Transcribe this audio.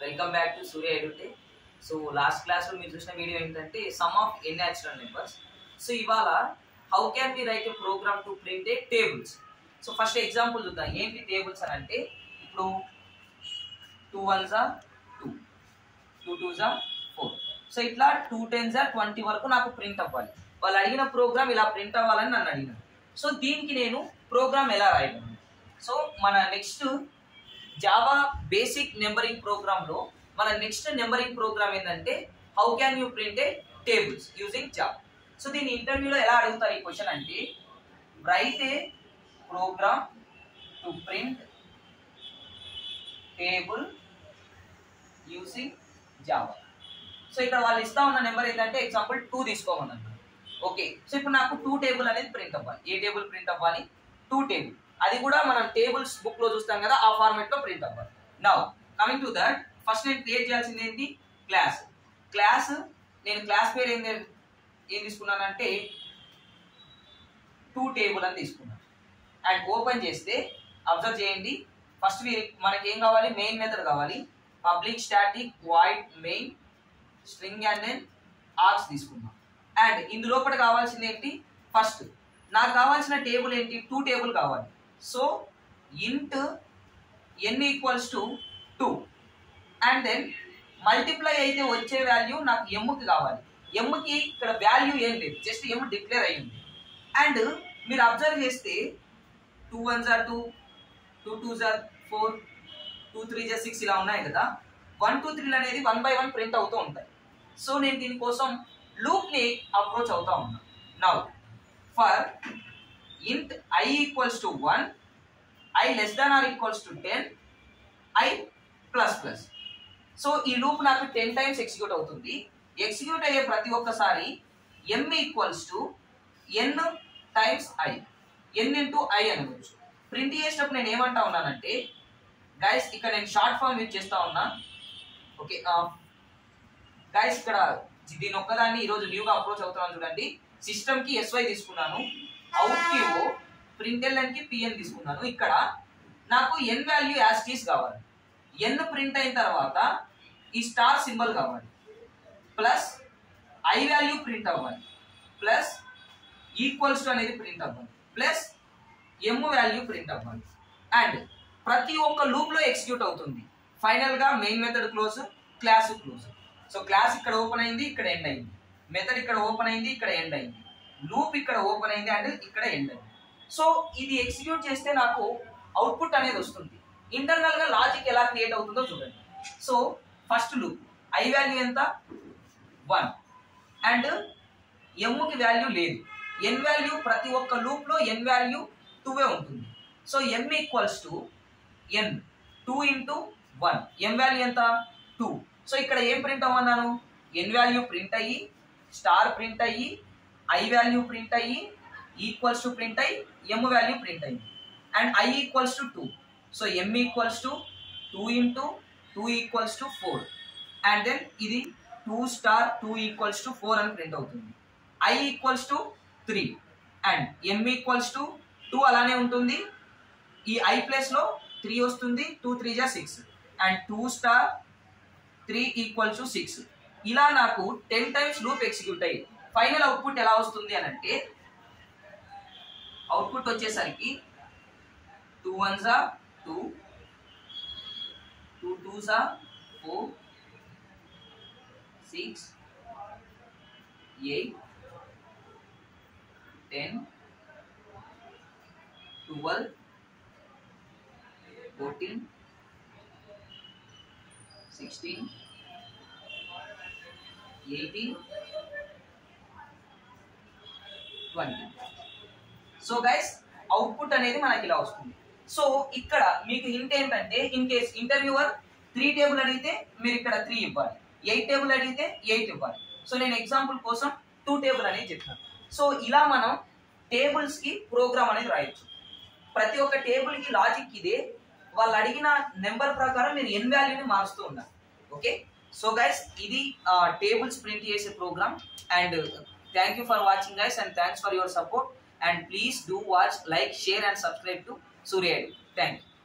welcome back to Surya ఎడ్యుటే so last క్లాస్లో మీరు చూసిన వీడియో ఏంటంటే sum of N natural numbers so ఇవాళ how can be write a program to print a tables so first example చూద్దాం ఏంటి tables అని అంటే ఇప్పుడు టూ వన్ జా టూ టూ టూ జా ఫోర్ సో ఇట్లా టూ టెన్ జా ట్వంటీ వరకు నాకు ప్రింట్ అవ్వాలి వాళ్ళు అడిగిన ప్రోగ్రామ్ ఇలా ప్రింట్ అవ్వాలని నన్ను అడిగినారు సో దీనికి నేను ప్రోగ్రామ్ ఎలా రాయగలను సో మన నెక్స్ట్ జావా బేసిక్ నెంబరింగ్ ప్రోగ్రామ్లో మన నెక్స్ట్ నెంబరింగ్ ప్రోగ్రామ్ ఏంటంటే how can you print a tables using Java so దీని ఇంటర్వ్యూలో ఎలా అడుగుతారు ఈ క్వశ్చన్ అంటే write a program to print table using Java so ఇక్కడ వాళ్ళు ఇస్తా ఉన్న నెంబర్ ఏంటంటే ఎగ్జాంపుల్ టూ తీసుకోమన్నారు ఓకే సో ఇప్పుడు నాకు టూ టేబుల్ అనేది ప్రింట్ అవ్వాలి ఏ టేబుల్ ప్రింట్ అవ్వాలి టూ టేబుల్ అది కూడా మనం టేబుల్స్ బుక్ లో చూస్తాం కదా ఆ ఫార్మాట్ లో ప్రింట్ అవ్వాలి now coming to that first నేను క్రియేట్ చేయాల్సింది ఏంటి క్లాస్ క్లాస్ నేను క్లాస్ పేరు ఏం ఏం తీసుకున్నానంటే టూ టేబుల్ అని తీసుకున్నాను అండ్ ఓపెన్ చేస్తే అబ్జర్వ్ చేయండి ఫస్ట్ మనకి ఏం కావాలి మెయిన్ మెథడ్ కావాలి public static void main string and then args తీసుకున్నాం అండ్ ఇందులోపల కావాల్సింది ఏంటి ఫస్ట్ నాకు కావాల్సిన టేబుల్ ఏంటి టూ టేబుల్ కావాలి so int N equals to two and then multiply అయితే వచ్చే వాల్యూ నాకు ఎమ్కి కావాలి ఎమ్కి ఇక్కడ వాల్యూ ఏం లేదు జస్ట్ ఎమ్ డిక్లేర్ అయ్యింది అండ్ మీరు అబ్జర్వ్ చేస్తే టూ వన్ జార్ టూ టూ టూ జార్ ఫోర్ టూ త్రీ జార్ సిక్స్ ఇలా ఉన్నాయి కదా వన్ టూ త్రీలు అనేది వన్ బై వన్ ప్రింట్ అవుతూ ఉంటాయి సో నేను దీనికోసం లూప్ని అప్రోచ్ అవుతా ఉన్నా now for int I equals to one I less than or equals to ten I plus plus so ఈ లూప్ నాకు టెన్ టైమ్స్ ఎగ్జిక్యూట్ అవుతుంది ఎగ్జిక్యూట్ అయ్యే ప్రతి ఒక్కసారి M equals to N times I N into I అనవచ్చు print చేసేటప్పుడు నేను ఏమంటా ఉన్నానంటే గైస్ ఇక్కడ నేను షార్ట్ ఫామ్ యూజ్ చేస్తా ఉన్నా ఓకే గైస్ ఇక్కడ దీని ఒక్కదాన్ని ఈరోజు న్యూగా అప్రోచ్ అవుతున్నాను చూడండి సిస్టమ్ కి ఎస్వై తీసుకున్నాను అవుట్ కి ఓ ప్రింట్ ఎల్ కి పిఎన్ తీసుకున్నాను ఇక్కడ నాకు ఎన్ వాల్యూ యాజ్ టీస్ కావాలి ఎన్ ప్రింట్ అయిన తర్వాత ఈ స్టార్ సింబల్ కావాలి ప్లస్ ఐ వాల్యూ ప్రింట్ అవ్వాలి ప్లస్ ఈక్వల్స్ టు అనేది ప్రింట్ అవ్వాలి ప్లస్ ఎమ్ వాల్యూ ప్రింట్ అవ్వాలి అండ్ ప్రతి ఒక్క లూప్ లో ఎగ్జిక్యూట్ అవుతుంది ఫైనల్ గా main method close class close so class ఇక్కడ ఓపెన్ అయింది ఇక్కడ ఎండ్ అయింది మెథడ్ ఇక్కడ ఓపెన్ అయింది ఇక్కడ ఎండ్ అయింది లూప్ ఇక్కడ ఓపెన్ అయింది అండ్ ఇక్కడ ఎండ్ అయింది సో ఇది ఎగ్జిక్యూట్ చేస్తే నాకు అవుట్పుట్ అనేది వస్తుంది ఇంటర్నల్ గా లాజిక్ ఎలా క్రియేట్ అవుతుందో చూడండి so first loop I value ఎంత వన్ అండ్ ఎమ్కి వాల్యూ లేదు ఎన్ వాల్యూ ప్రతి ఒక్క లూప్ లో ఎన్ వాల్యూ టూవే ఉంటుంది so M equals to N two into one M value ఎంత టూ సో ఇక్కడ ఏం ప్రింట్ అవ్వన్నాను ఎన్ వాల్యూ ప్రింట్ అయ్యి స్టార్ ప్రింట్ అయ్యి ఐ వాల్యూ ప్రింట్ అయ్యి ఈక్వల్స్ టు ప్రింట్ అయ్యి ఎమ్ వాల్యూ ప్రింట్ అయ్యి and I equals to two so M equals to two into two equals to four and then ఇది two star two equals to four అని print అవుతుంది I equals to three and M equals to two అలానే ఉంటుంది ఈ I ప్లేస్లో three వస్తుంది two three జా six and two star three equal to six ఇలా నాకు టెన్ టైమ్స్ లూప్ ఎగ్జిక్యూట్ అయ్యి ఫైనల్ అవుట్పుట్ ఎలా వస్తుంది అని అంటే అవుట్పుట్ వచ్చేసరికి టూ వన్ జా టూ టూ టూ జా four six eight ten twelve fourteen sixteen eighteen twenty so guys output అనేది మనకి ఇలా వస్తుంది సో ఇక్కడ మీకు హింట్ ఏంటంటే in case interviewer three table అడిగితే మీరు ఇక్కడ త్రీ ఇవ్వాలి ఎయిట్ టేబుల్ అడిగితే ఎయిట్ ఇవ్వాలి సో నేను ఎగ్జాంపుల్ కోసం టూ టేబుల్ అనేది చెప్పాను సో ఇలా మనం టేబుల్స్ కి ప్రోగ్రామ్ అనేది రాయొచ్చు ప్రతి ఒక్క టేబుల్ కి లాజిక్ ఇదే వాళ్ళు అడిగిన నెంబర్ ప్రకారం మీరు ఎన్ వాల్యూని మారుస్తూ ఉండాలి ఓకే సో గైస్ ఇది టేబుల్స్ ప్రింట్ చేసే program and thank you for watching guys and thanks for your support and please do watch like share and subscribe to Surya thank you